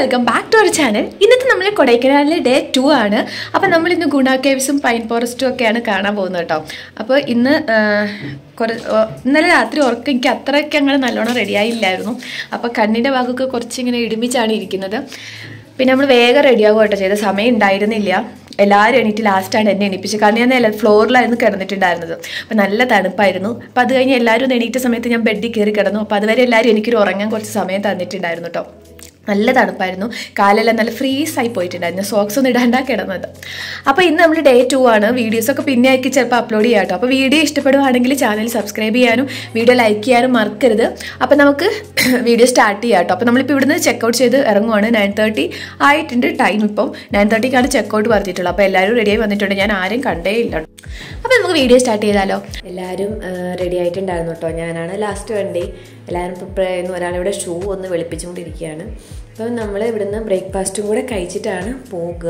Welcome back to our channel ഇന്നത്തെ നമ്മൾ കൊടൈക്കനാലിലെ day to ആണ് അപ്പോൾ നമ്മൾ ഇന്ന് ഗുണ കേവ്സും പൈൻ ഫോറസ്റ്റും ഒക്കെയാണ് കാണാൻ പോകുന്നത് കേട്ടോ അപ്പോൾ ഇന്ന് ആ, കുറ ഓ, ഇന്നലെ രാത്രി ഉറക്കം എനിക്ക് അത്രയ്ക്ക് അങ്ങനെ നല്ലോണം റെഡിയായില്ലായിരുന്നു അപ്പോൾ കണ്ണിൻ്റെ ഭാഗമൊക്കെ കുറച്ചിങ്ങനെ ഇടുമിച്ചാണ് ഇരിക്കുന്നത് പിന്നെ നമ്മൾ വേഗം റെഡിയാകുക കേട്ടോ ചെയ്ത സമയം ഉണ്ടായിരുന്നില്ല എല്ലാവരും എണീറ്റ് ലാസ്റ്റാണ് എന്നെ എണീപ്പിച്ചത് കാരണം ഞാൻ നില ഫ്ലോറിലായിരുന്നു കിടന്നിട്ടുണ്ടായിരുന്നത് അപ്പോൾ നല്ല തണുപ്പായിരുന്നു അപ്പോൾ അത് കഴിഞ്ഞ് എല്ലാവരും ഒന്ന് എണീറ്റ സമയത്ത് ഞാൻ ബെഡിൽ കയറി കിടന്നു അപ്പോൾ അതുവരെ എല്ലാവരും എനിക്കൊരു ഉറങ്ങാൻ കുറച്ച് സമയം തന്നിട്ടുണ്ടായിരുന്നു കേട്ടോ നല്ല തണുപ്പായിരുന്നു കാലെല്ലാം നല്ല ഫ്രീസ് ആയി പോയിട്ടുണ്ടായിരുന്നു സോക്സ് ഒന്നും ഇടാണ്ടാ കിടന്നത് അപ്പോൾ ഇന്ന് നമ്മൾ ഡേ ടു ആണ് വീഡിയോസൊക്കെ പിന്നെ ആക്കി ചിലപ്പോൾ അപ്ലോഡ് ചെയ്യാം കേട്ടോ അപ്പോൾ വീഡിയോ ഇഷ്ടപ്പെടുവാണെങ്കിൽ ചാനൽ സബ്സ്ക്രൈബ് ചെയ്യാനും വീഡിയോ ലൈക്ക് ചെയ്യാനും മറക്കരുത് അപ്പോൾ നമുക്ക് വീഡിയോ സ്റ്റാർട്ട് ചെയ്യാം കേട്ടോ അപ്പോൾ നമ്മളിപ്പോൾ ഇവിടുന്ന് ചെക്കൗട്ട് ചെയ്ത് ഇറങ്ങുവാണ് നയൻ തേർട്ടി ആയിട്ടുണ്ട് ടൈം ഇപ്പം നയൻ തേർട്ടിക്കാണ് ചെക്കൗട്ട് പറഞ്ഞിട്ടുള്ളത് അപ്പോൾ എല്ലാവരും റെഡിയായി വന്നിട്ടുണ്ട് ഞാൻ ആരും കണ്ടേ ഇല്ല അപ്പോൾ നമുക്ക് വീഡിയോ സ്റ്റാർട്ട് ചെയ്താലോ എല്ലാവരും റെഡി ആയിട്ടുണ്ടായിരുന്നു കേട്ടോ ഞാനാണ് ലാസ്റ്റ് വണ്ടി എല്ലാവരും പ്രിപ്പയർ ചെയ്യുന്നു ഒരാളിവിടെ ഷൂ ഒന്ന് വെളുപ്പിച്ചുകൊണ്ടിരിക്കുകയാണ് അപ്പം നമ്മൾ ഇവിടുന്ന് ബ്രേക്ക്ഫാസ്റ്റും കൂടെ കഴിച്ചിട്ടാണ് പോകുക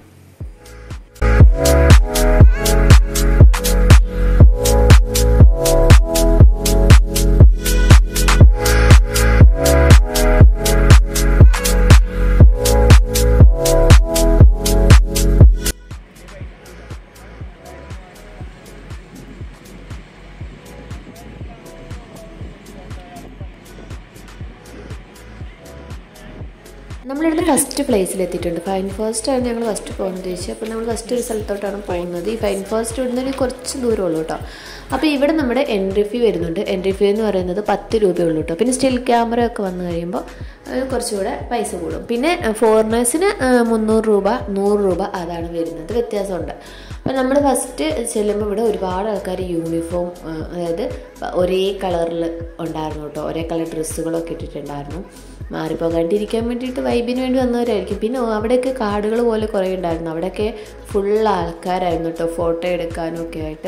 നമ്മളിവിടെ ഫസ്റ്റ് പ്ലേസിൽ എത്തിയിട്ടുണ്ട് ഫൈൻ ഫസ്റ്റ് ആണ് ഞങ്ങൾ ഫസ്റ്റ് പോകുന്നത് ചോദിച്ചു അപ്പോൾ നമ്മൾ ഫസ്റ്റ് ഒരു സ്ഥലത്തോട്ടാണ് പോകുന്നത് ഈ ഫൈൻ ഫസ്റ്റ് ഇവിടുന്ന് ഒരു കുറച്ച് ദൂരമുള്ളൂ കേട്ടോ അപ്പോൾ ഇവിടെ നമ്മുടെ എൻട്രി ഫീ വരുന്നുണ്ട് എൻട്രി ഫീ എന്ന് പറയുന്നത് പത്ത് രൂപയുള്ളൂ കേട്ടോ പിന്നെ സ്റ്റിൽ ക്യാമറ ഒക്കെ വന്നു കഴിയുമ്പോൾ അത് കുറച്ചുകൂടെ പൈസ കൂടും പിന്നെ ഫോറിനേഴ്സിന് മുന്നൂറ് രൂപ നൂറ് രൂപ അതാണ് വരുന്നത് വ്യത്യാസമുണ്ട് അപ്പോൾ നമ്മൾ ഫസ്റ്റ് ചെല്ലുമ്പോൾ ഇവിടെ ഒരുപാട് ആൾക്കാർ യൂണിഫോം അതായത് ഒരേ കളറിൽ ഉണ്ടായിരുന്നു കേട്ടോ ഒരേ കളർ ഡ്രസ്സുകളൊക്കെ ഇട്ടിട്ടുണ്ടായിരുന്നു മാറിപ്പോകാണ്ടിരിക്കാൻ വേണ്ടിയിട്ട് വൈബിന് വേണ്ടി വന്നവരായിരിക്കും പിന്നെ അവിടെയൊക്കെ കാടുകൾ പോലെ കുറേ ഉണ്ടായിരുന്നു അവിടെയൊക്കെ ഫുൾ ആൾക്കാരായിരുന്നു കേട്ടോ ഫോട്ടോ എടുക്കാനും ഒക്കെ ആയിട്ട്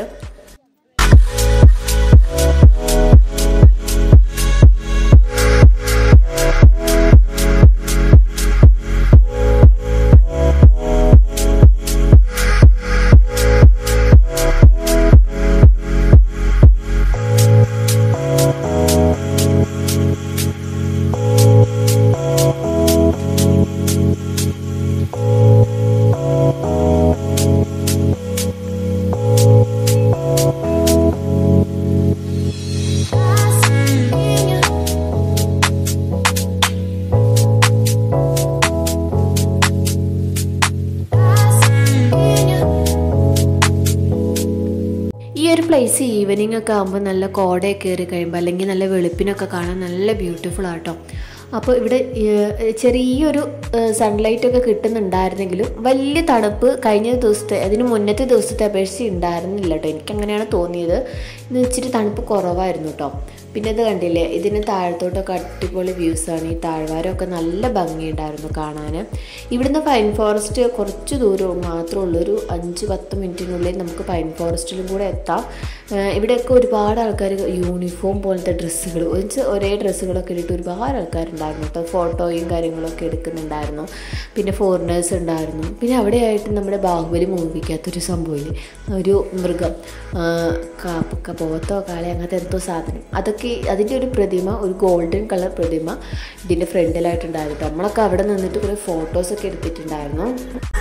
ഈ ഒരു പ്ലേസ് ഈവനിങ് ഒക്കെ ആകുമ്പോൾ നല്ല കോടയൊക്കെ കയറി കഴിയുമ്പോൾ അല്ലെങ്കിൽ നല്ല വെളുപ്പിനൊക്കെ കാണാൻ നല്ല ബ്യൂട്ടിഫുൾ ആട്ടോ അപ്പോൾ ഇവിടെ ഏഹ്, ചെറിയൊരു സൺലൈറ്റ് ഒക്കെ കിട്ടുന്നുണ്ടായിരുന്നെങ്കിലും വലിയ തണുപ്പ് കഴിഞ്ഞ ദിവസത്തെ അതിന് മുന്നത്തെ ദിവസത്തെ അപേക്ഷിച്ച് ഉണ്ടായിരുന്നില്ല കേട്ടോ എനിക്കങ്ങനെയാണ് തോന്നിയത് ഇന്ന് ഇച്ചിരി തണുപ്പ് കുറവായിരുന്നു കേട്ടോ പിന്നെ ഇത് കണ്ടില്ലേ ഇതിന് താഴത്തോട്ടൊക്കെ അടിപൊളി വ്യൂസാണ് ഈ താഴ്വാരമൊക്കെ നല്ല ഭംഗിയുണ്ടായിരുന്നു കാണാൻ ഇവിടുന്ന് പൈൻ ഫോറസ്റ്റ് കുറച്ച് ദൂരം മാത്രമേ ഉള്ളൂ ഒരു അഞ്ച് പത്ത് മിനിറ്റിനുള്ളിൽ നമുക്ക് പൈൻ ഫോറസ്റ്റിലും കൂടെ എത്താം ഏഹ് ഇവിടെയൊക്കെ ഒരുപാട് ആൾക്കാർ യൂണിഫോം പോലത്തെ ഡ്രസ്സുകൾ ഒരേ ഡ്രസ്സുകളൊക്കെ ഇട്ടിട്ട് ഒരുപാട് ആൾക്കാരുണ്ടായിരുന്നു കേട്ടോ ഫോട്ടോയും കാര്യങ്ങളൊക്കെ എടുക്കുന്നുണ്ടായിരുന്നു പിന്നെ ഫോറിനേഴ്സ് ഉണ്ടായിരുന്നു പിന്നെ അവിടെയായിട്ട് നമ്മുടെ ബാഹുബലി മൂവിക്കകത്തൊരു സംഭവമില്ലേ ഒരു മൃഗം ആഹ് കാപ്പക്ക പോത്തോ കാളെ അങ്ങനത്തെ എന്തോ സാധനം അതൊക്കെ അതിൻ്റെ ഒരു പ്രതിമ ഒരു ഗോൾഡൻ കളർ പ്രതിമ ഇതിൻ്റെ ഫ്രണ്ടിലായിട്ടുണ്ടായിരുന്നു കേട്ടോ. നമ്മളൊക്കെ അവിടെ നിന്നിട്ട് കുറേ ഫോട്ടോസൊക്കെ എടുത്തിട്ടുണ്ടായിരുന്നു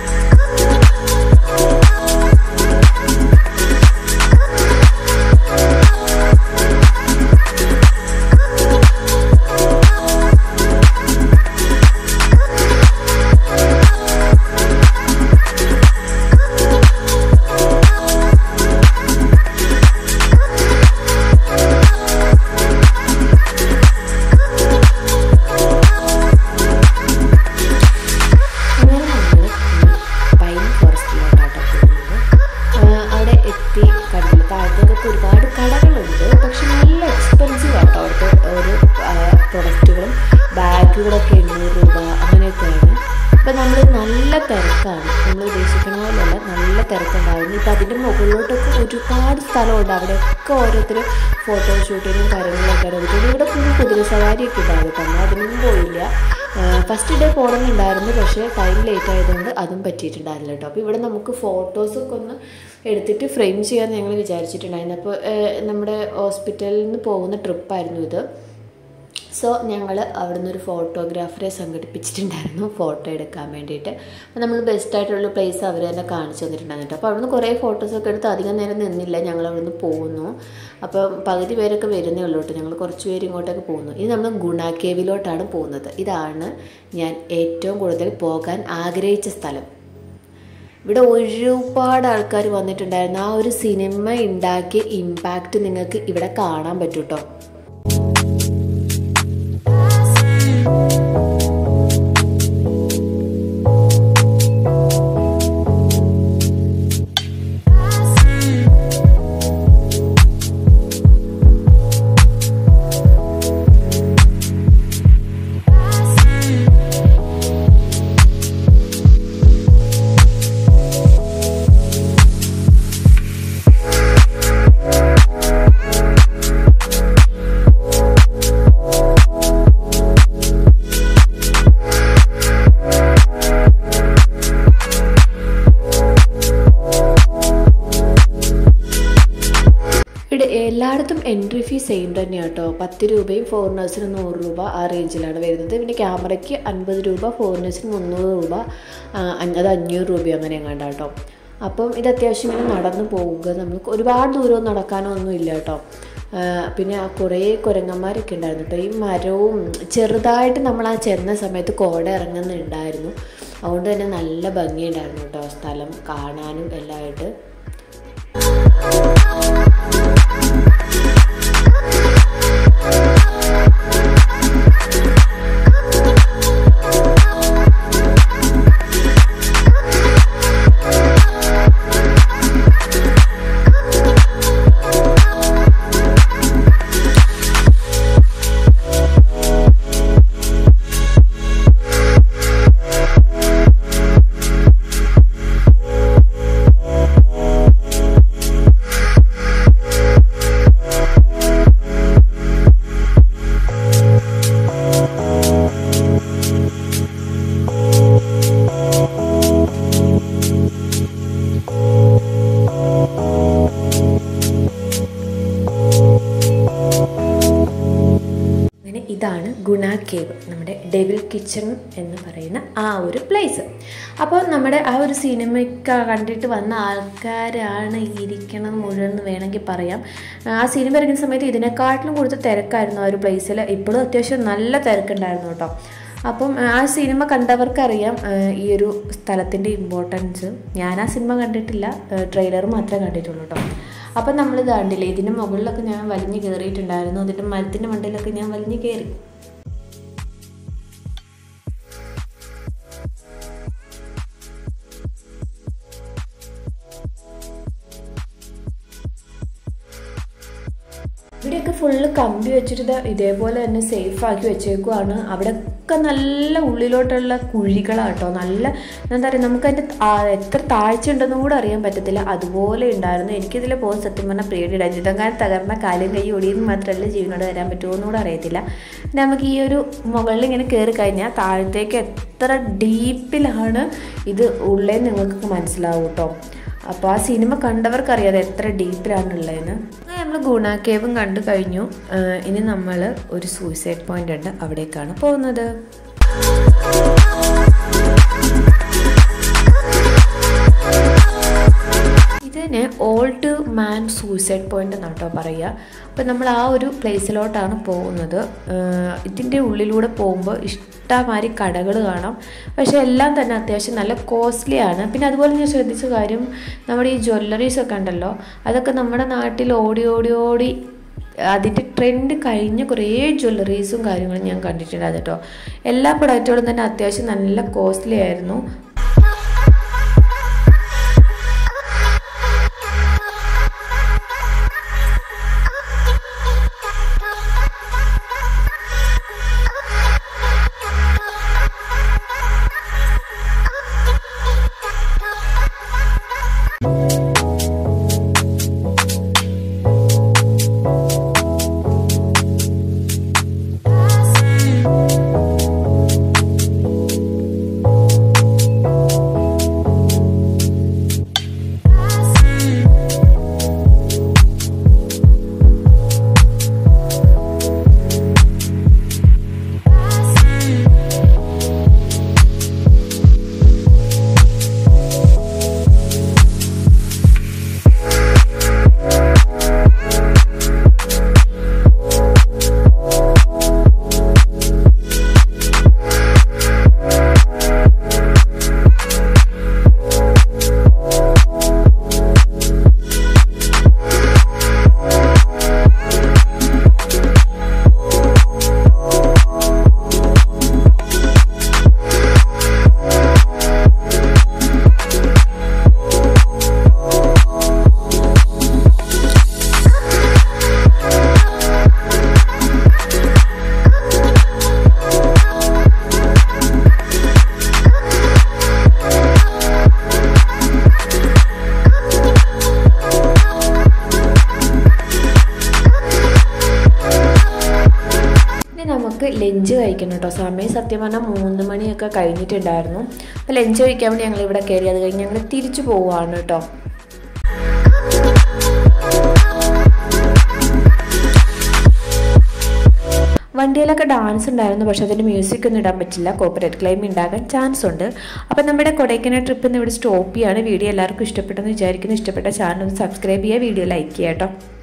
അങ്ങനെ നമ്മൾ പൈൻ ഫോറസ്റ്റിലോട്ടാട്ടോ പോകുന്നത് ആഹ് അവിടെ എത്തി കണ്ടില്ല താഴത്തേക്കൊക്കെ ഒരുപാട് കടകളുണ്ട് പക്ഷെ നല്ല എക്സ്പെൻസീവ് ആട്ടോ അവിടുത്തെ ഓരോ പ്രൊഡക്റ്റുകളും ബാഗുകളൊക്കെ എണ്ണൂറ് രൂപ അങ്ങനെയൊക്കെയാണ് അപ്പം നമ്മൾ നല്ല തിരക്കാണ് നമ്മൾ ഉദ്ദേശിക്കുന്ന പോലെയല്ല നല്ല തിരക്കുണ്ടായിരുന്നു ഇപ്പം അതിൻ്റെ മുകളിലോട്ടൊക്കെ ഒരുപാട് സ്ഥലമുണ്ട് അവിടെയൊക്കെ ഓരോരുത്തർ ഫോട്ടോഷൂട്ടിനും കാര്യങ്ങളൊക്കെ എടുക്കുന്നത് ഇവിടെ ഫുൾ കുതിര സവാരിയൊക്കെ ഉണ്ടായിരുന്നു നമ്മൾ അതിനൊന്നും പോയില്ല ഫസ്റ്റ് ഡേ പോകണമെന്നുണ്ടായിരുന്നു പക്ഷേ ടൈം ലേറ്റ് ആയതുകൊണ്ട് അതും പറ്റിയിട്ടുണ്ടായിരുന്നില്ല കേട്ടോ അപ്പോൾ ഇവിടെ നമുക്ക് ഫോട്ടോസൊക്കെ ഒന്ന് എടുത്തിട്ട് ഫ്രെയിം ചെയ്യാൻ ഞങ്ങൾ വിചാരിച്ചിട്ടുണ്ടായിരുന്നു അപ്പോൾ നമ്മുടെ ഹോസ്പിറ്റലിൽ നിന്ന് പോകുന്ന ട്രിപ്പായിരുന്നു ഇത് സോ ഞങ്ങൾ അവിടുന്ന് ഒരു ഫോട്ടോഗ്രാഫറെ സംഘടിപ്പിച്ചിട്ടുണ്ടായിരുന്നു ഫോട്ടോ എടുക്കാൻ വേണ്ടിയിട്ട് അപ്പോൾ നമ്മൾ ബെസ്റ്റ് ആയിട്ടുള്ള പ്ലേസ് അവർ തന്നെ കാണിച്ചു തന്നിട്ടുണ്ടായിരുന്നു കേട്ടോ അപ്പോൾ അവിടുന്ന് കുറേ ഫോട്ടോസൊക്കെ എടുത്ത് അധികം നേരം നിന്നില്ല ഞങ്ങൾ അവിടുന്ന് പോകുന്നു അപ്പം പകുതി പേരൊക്കെ വരുന്നേ ഉള്ളൂ കേട്ടോ ഞങ്ങൾ കുറച്ച് പേര് ഇങ്ങോട്ടൊക്കെ പോകുന്നു ഇനി നമ്മൾ ഗുണ കേവിലോട്ടാണ് പോകുന്നത് ഇതാണ് ഞാൻ ഏറ്റവും കൂടുതൽ പോകാൻ ആഗ്രഹിച്ച സ്ഥലം ഇവിടെ ഒരുപാട് ആൾക്കാർ വന്നിട്ടുണ്ടായിരുന്നു ആ ഒരു സിനിമ ഉണ്ടാക്കിയ ഇമ്പാക്റ്റ് നിങ്ങൾക്ക് ഇവിടെ കാണാൻ പറ്റും കേട്ടോ ഇവിടെ എല്ലായിടത്തും എൻട്രി ഫീസ് സെയിം തന്നെയാണ് കേട്ടോ പത്ത് രൂപയും ഫോറിനേഴ്സിന് നൂറ് രൂപ ആ റേഞ്ചിലാണ് വരുന്നത് പിന്നെ ക്യാമറയ്ക്ക് അൻപത് രൂപ ഫോറിനേഴ്സിന് മുന്നൂറ് രൂപ ആ, അഞ്ഞ- അത് അഞ്ഞൂറ് രൂപ അങ്ങനെ എങ്ങാണ്ട് കേട്ടോ അപ്പം ഇത് അത്യാവശ്യം ഇങ്ങനെ നടന്നു പോവുക നമുക്ക് ഒരുപാട് ദൂരം നടക്കാനോ ഒന്നും ഇല്ല കേട്ടോ ആ, പിന്നെ ആ കുറേ കുരങ്ങന്മാരൊക്കെ ഉണ്ടായിരുന്നു കേട്ടോ ഈ മരവും ചെറുതായിട്ട് നമ്മൾ ആ ചെന്ന സമയത്ത് കോട ഇറങ്ങുന്നുണ്ടായിരുന്നു അതുകൊണ്ട് തന്നെ നല്ല ഭംഗിയുണ്ടായിരുന്നു കേട്ടോ സ്ഥലം കാണാനും എല്ലാമായിട്ട് അങ്ങനെ ഇതാണ് ഗുണ കേവ് നമ്മുടെ ഡെവിൽ കിച്ചൺ എന്ന് പറയുന്ന ആ ഒരു പ്ലേസ് അപ്പോൾ നമ്മുടെ ആ ഒരു സിനിമയ്ക്ക് കണ്ടിട്ട് വന്ന ആൾക്കാരാണ് ഈ ഇരിക്കണം മുഴുവൻ എന്ന് വേണമെങ്കിൽ പറയാം ആ സിനിമ ഇറങ്ങിയ സമയത്ത് ഇതിനെക്കാട്ടിലും കൂടുതൽ തിരക്കായിരുന്നു ആ ഒരു പ്ലേസിൽ ഇപ്പോഴും അത്യാവശ്യം നല്ല തിരക്കുണ്ടായിരുന്നു കേട്ടോ അപ്പം ആ സിനിമ കണ്ടവർക്കറിയാം ആ, ഈ ഒരു സ്ഥലത്തിൻ്റെ ഇമ്പോർട്ടൻസ് ഞാൻ ആ സിനിമ കണ്ടിട്ടില്ല ട്രെയിലർ മാത്രമേ കണ്ടിട്ടുള്ളൂ കേട്ടോ അപ്പം നമ്മൾ കണ്ടില്ലേ ഇതിൻ്റെ മുകളിലൊക്കെ ഞാൻ വലിഞ്ഞ് കയറിയിട്ടുണ്ടായിരുന്നു അതിൻ്റെ മരത്തിൻ്റെ മണ്ടയിലൊക്കെ ഞാൻ വലിഞ്ഞ് കയറി ഇവിടെയൊക്കെ ഫുള്ള് കമ്പി വെച്ചിട്ട് ദാ ഇതേപോലെ തന്നെ സേഫ് ആക്കി വെച്ചേക്കുവാണ് അവിടെയൊക്കെ നല്ല ഉള്ളിലോട്ടുള്ള കുഴികളാട്ടോ നല്ല എന്താ പറയുക നമുക്ക് അതിൻ്റെ എത്ര താഴ്ച ഉണ്ടെന്നും കൂടെ അറിയാൻ പറ്റത്തില്ല അതുപോലെ ഉണ്ടായിരുന്നു എനിക്കിതിൽ പോകുന്ന സത്യം പറഞ്ഞാൽ പേടിയിടാൻ ഇതങ്ങനെ തകർന്ന കാലും കൈ ഒടിയെന്ന് മാത്രമല്ല ജീവനോട് വരാൻ പറ്റുമോ എന്നുകൂടെ അറിയത്തില്ല പിന്നെ നമുക്ക് ഈ ഒരു മുകളിൽ ഇങ്ങനെ കയറി കഴിഞ്ഞാൽ താഴത്തേക്ക് എത്ര ഡീപ്പിലാണ് ഇത് ഉള്ളതെന്ന് നിങ്ങൾക്ക് മനസ്സിലാവും കേട്ടോ അപ്പോൾ ആ സിനിമ കണ്ടവർക്കറിയാം അത് എത്ര ഡീപ്പിലാണുള്ളതെന്ന് അങ്ങനെ നമ്മൾ ഗുണ കേവും കണ്ടു കഴിഞ്ഞു ആ, ഇനി നമ്മൾ ഒരു സൂയിസൈഡ് പോയിന്റ് ഉണ്ട് അവിടേക്കാണ് പോകുന്നത് ഇതിനെ ഓൾഡ് മാൻ സൂയിസൈഡ് പോയിന്റ് എന്നാണ് കേട്ടോ പറയുക അപ്പോൾ നമ്മൾ ആ ഒരു പ്ലേസിലോട്ടാണ് പോകുന്നത് ആഹ് ഇതിൻ്റെ ഉള്ളിലൂടെ പോകുമ്പോൾ ഇഷ്ടമാതിരി കടകൾ കാണാം പക്ഷേ എല്ലാം തന്നെ അത്യാവശ്യം നല്ല കോസ്റ്റ്ലി ആണ് പിന്നെ അതുപോലെ ഞാൻ ശ്രദ്ധിച്ച കാര്യം നമ്മുടെ ഈ ജ്വല്ലറീസ് ഒക്കെ ഉണ്ടല്ലോ അതൊക്കെ നമ്മുടെ നാട്ടിൽ ഓടി ഓടി ഓടി അതിൻ്റെ ട്രെൻഡ് കഴിഞ്ഞ കുറേ ജ്വല്ലറീസും കാര്യങ്ങളും ഞാൻ കണ്ടിട്ടുണ്ടായിരുന്നു കേട്ടോ എല്ലാ പ്രൊഡക്റ്റുകളും തന്നെ അത്യാവശ്യം നല്ല കോസ്റ്റ്ലി ആയിരുന്നു നമുക്ക് ലഞ്ച് കഴിക്കണം കേട്ടോ സമയം സത്യം പറഞ്ഞാൽ മൂന്ന് മണിയൊക്കെ കഴിഞ്ഞിട്ടുണ്ടായിരുന്നു അപ്പോൾ ലഞ്ച് കഴിക്കാൻ വേണ്ടി ഞങ്ങൾ ഇവിടെ കയറി അത് കഴിഞ്ഞ് ഞങ്ങൾ തിരിച്ചു പോവുകയാണ് കേട്ടോ വണ്ടിയിലൊക്കെ ഡാൻസ് ഉണ്ടായിരുന്നു പക്ഷെ അതിന് മ്യൂസിക് ഒന്നും ഇടാൻ പറ്റില്ല കോപ്പറേറ്റ് ക്ലെയിം ഉണ്ടാകാൻ ചാൻസ് ഉണ്ട് അപ്പോൾ നമ്മുടെ കൊടൈക്കനാൽ ട്രിപ്പ് ഇന്ന് ഇവിടെ സ്റ്റോപ്പ് ചെയ്യാണ് വീഡിയോ എല്ലാവർക്കും ഇഷ്ടപ്പെട്ടെന്ന് വിചാരിക്കുന്നു ഇഷ്ടപ്പെട്ട ചാനൽ ഒന്ന് സബ്സ്ക്രൈബ് ചെയ്യുക വീഡിയോ ലൈക്ക് ചെയ്യുക കേട്ടോ